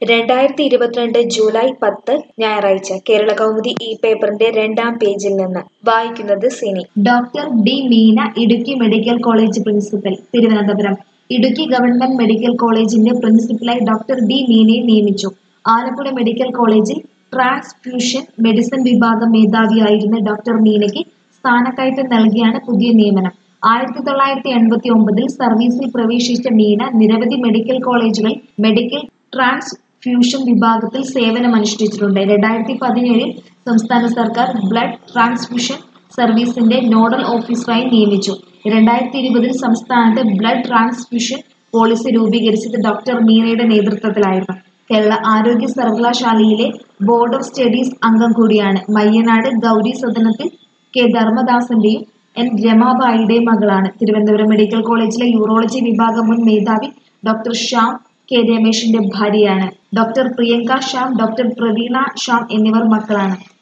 രണ്ടായിരത്തി ഇരുപത്തിരണ്ട് ജൂലൈ പത്ത് ഞായറാഴ്ച കേരള കൗമുദി ഈ പേപ്പറിന്റെ രണ്ടാം പേജിൽ നിന്ന് വായിക്കുന്നത് Sini doctor D Meena Idukki medical college principal Thiruvananthapuram Idukki government medical കോളേജിന്റെ പ്രിൻസിപ്പലായി ഡോക്ടർ ഡി മീനയെ നിയമിച്ചു ആലപ്പുഴ മെഡിക്കൽ കോളേജിൽ ട്രാൻസ്ഫ്യൂഷൻ മെഡിസിൻ വിഭാഗം മേധാവിയായിരുന്ന ഡോക്ടർ മീനയ്ക്ക് സ്ഥാനക്കയറ്റം നൽകിയാണ് പുതിയ നിയമനം ആയിരത്തി തൊള്ളായിരത്തി എൺപത്തി ഒമ്പതിൽ സർവീസിൽ പ്രവേശിച്ച മീന നിരവധി മെഡിക്കൽ കോളേജുകളിൽ മെഡിക്കൽ ട്രാൻസ്ഫ്യൂഷൻ വിഭാഗത്തിൽ സേവനമനുഷ്ഠിച്ചിട്ടുണ്ട് രണ്ടായിരത്തി പതിനേഴിൽ സംസ്ഥാന സർക്കാർ ബ്ലഡ് ട്രാൻസ്ഫ്യൂഷൻ സർവീസിന്റെ നോഡൽ ഓഫീസറായി നിയമിച്ചു രണ്ടായിരത്തി ഇരുപതിൽ സംസ്ഥാനത്ത് ബ്ലഡ് ട്രാൻസ്ഫ്യൂഷൻ പോളിസി രൂപീകരിച്ചത് ഡോക്ടർ മീനയുടെ നേതൃത്വത്തിലായിരുന്നു കേരള ആരോഗ്യ സർവകലാശാലയിലെ ബോർഡ് ഓഫ് സ്റ്റഡീസ് അംഗം കൂടിയാണ് മയ്യനാട് ഗൗരി സദനത്തിൽ കെ ധർമ്മദാസന്റെയും എൻ രമാബായിയുടെയും മകളാണ് തിരുവനന്തപുരം മെഡിക്കൽ കോളേജിലെ യൂറോളജി വിഭാഗം മുൻ മേധാവി ഡോക്ടർ ശ്യാം കെ രമേശിന്റെ ഭാര്യയാണ് ഡോക്ടർ പ്രിയങ്ക ശ്യാം ഡോക്ടർ പ്രവീണ ശ്യാം എന്നിവർ മക്കളാണ്